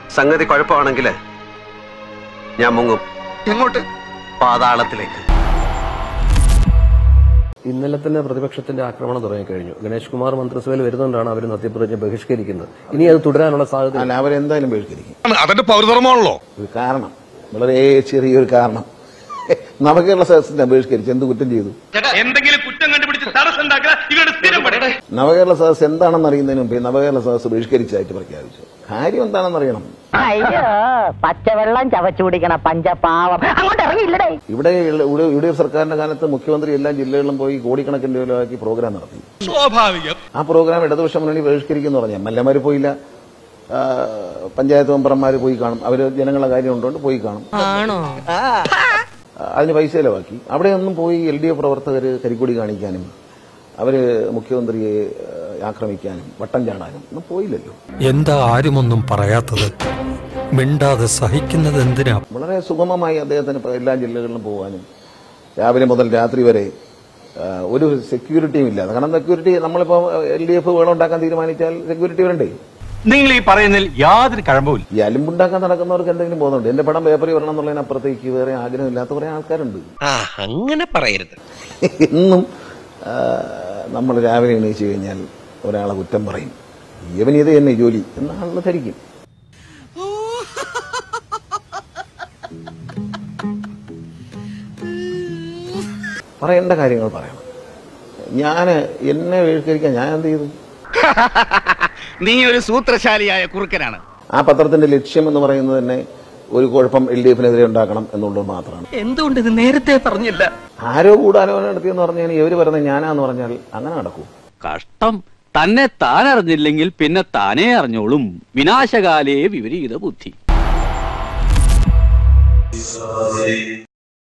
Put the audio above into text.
സംഗതി കുഴപ്പമാണെങ്കിൽ ഞാൻ മുങ്ങും എങ്ങോട്ട് പാതാളത്തിലേക്ക് ഇന്നലെ തന്നെ പ്രതിപക്ഷത്തിന്റെ ആക്രമണം തുടങ്ങിക്കഴിഞ്ഞു ഗണേഷ് കുമാർ മന്ത്രിസഭയിൽ വരുന്നതുകൊണ്ടാണ് അവർ സത്യപ്രതിജ്ഞ ബഹിഷ്കരിക്കുന്നത് ഇനി അത് തുടരാനുള്ള സാധ്യത അല്ല അവരെന്തായാലും ബഹിഷ്കരിക്കും അതെന്റെ പൗരധർമ്മമാണല്ലോ ഒരു കാരണം വളരെ ചെറിയൊരു കാരണം നവകേരള സദസ്സിനെ ബഹിഷ്കരിച്ച് എന്ത് കുറ്റം ചെയ്തു എന്തെങ്കിലും കുറ്റം കണ്ടുപിടിച്ച് തടസ്സം ഉണ്ടാക്കുക ഇവരുടെ സ്ഥിരം പണി നവകേരള സദസ് എന്താണെന്ന് അറിയുന്നതിന് മുമ്പേ നവകേരള സദസ് ബഹിഷ്കരിച്ചായിട്ട് പ്രഖ്യാപിച്ചു കാര്യം എന്താണെന്ന് അറിയണം അയ്യോ പച്ചവെള്ളം ചവച്ചു കുടിക്കണ പഞ്ചപാവം അങ്ങോട്ട് ഇറങ്ങിയില്ലടേ ഇവിടെ യു ഡി എഫ് സർക്കാരിന്റെ കാലത്ത് മുഖ്യമന്ത്രി എല്ലാ ജില്ലകളിലും പോയി കോടിക്കണക്കിന് രൂപയാക്കി പ്രോഗ്രാം നടത്തി സ്വാഭാവികം ആ പ്രോഗ്രാം ഇടതുപക്ഷ മുന്നണി ബഹിഷ്കരിക്കുന്നു പറഞ്ഞു എം എൽ എമാര് പോയില്ല ആ, പഞ്ചായത്ത് മെമ്പർമാർ പോയി കാണും അവര് ജനങ്ങളുടെ കാര്യം ഉണ്ടോണ്ട് പോയി കാണും ആ, അതിന് പൈസ ചെലവാക്കി അവിടെയൊന്നും പോയി എൽ ഡി എഫ് പ്രവർത്തകർ കരിക്കൊടി കാണിക്കാനും അവര് മുഖ്യമന്ത്രിയെ ആ, ആക്രമിക്കാനും വട്ടം ചാടാനും ഒന്നും പോയില്ലല്ലോ എന്താ ആരുമൊന്നും പറയാത്തത് മിണ്ടാതെ സഹിക്കുന്നത് എന്തിനാ വളരെ സുഗമമായി അദ്ദേഹത്തിന് ഇപ്പൊ എല്ലാ ജില്ലകളിലും പോകാനും രാവിലെ മുതൽ രാത്രി വരെ ആ, ഒരു സെക്യൂരിറ്റിയും ഇല്ലാതെ കാരണം സെക്യൂരിറ്റി നമ്മളിപ്പോ എൽ ഡി എഫ് വേളം ഉണ്ടാക്കാൻ തീരുമാനിച്ചാൽ സെക്യൂരിറ്റി വരണ്ടേ നിങ്ങൾ ഈ പറയുന്നതിൽ യാതൊരു കഴമ്പുമില്ല ഈ അലുമ്പുണ്ടാക്കാൻ നടക്കുന്നവർക്ക് എന്തെങ്കിലും ബോധമുണ്ട് എന്റെ പടം പേപ്പറിൽ വരണം എന്നുള്ളതിനപ്പുറത്തേക്ക് വേറെ ആഗ്രഹമില്ലാത്ത കുറെ ആൾക്കാരുണ്ട് അങ്ങനെ പറയരുത് എന്നും ആ, നമ്മൾ രാവിലെ എണീച്ചു കഴിഞ്ഞാൽ ഒരാളെ കുറ്റം പറയും ഇവൻ ഇത് തന്നെ ജോലി എന്നാണല്ലോ ധരിക്കും പറയേണ്ട കാര്യങ്ങൾ പറയണം ഞാൻ എന്നെ ബഹിഷ്കരിക്കാൻ ഞാൻ എന്ത് ചെയ്തു നീ ഒരു സൂത്രശാലിയായ കുറുക്കനാണ് ആ പത്രത്തിന്റെ ലക്ഷ്യം എന്ന് പറയുന്നത് തന്നെ ഒരു കുഴപ്പം എൽ ഡി എഫിനെതിരെ ഉണ്ടാക്കണം എന്നുള്ളത് മാത്രമാണ് എന്തുകൊണ്ട് ഇത് നേരത്തെ പറഞ്ഞില്ല ആരോ കൂടാലോചന നടത്തിയെന്ന് പറഞ്ഞാൽ ഇവര് പറയുന്നത് ഞാനാന്ന് പറഞ്ഞാൽ അങ്ങനെ നടക്കൂ കഷ്ടം തന്നെ താൻ അറിഞ്ഞില്ലെങ്കിൽ പിന്നെ താനേ അറിഞ്ഞോളും വിനാശകാലേ വിപരീത ബുദ്ധി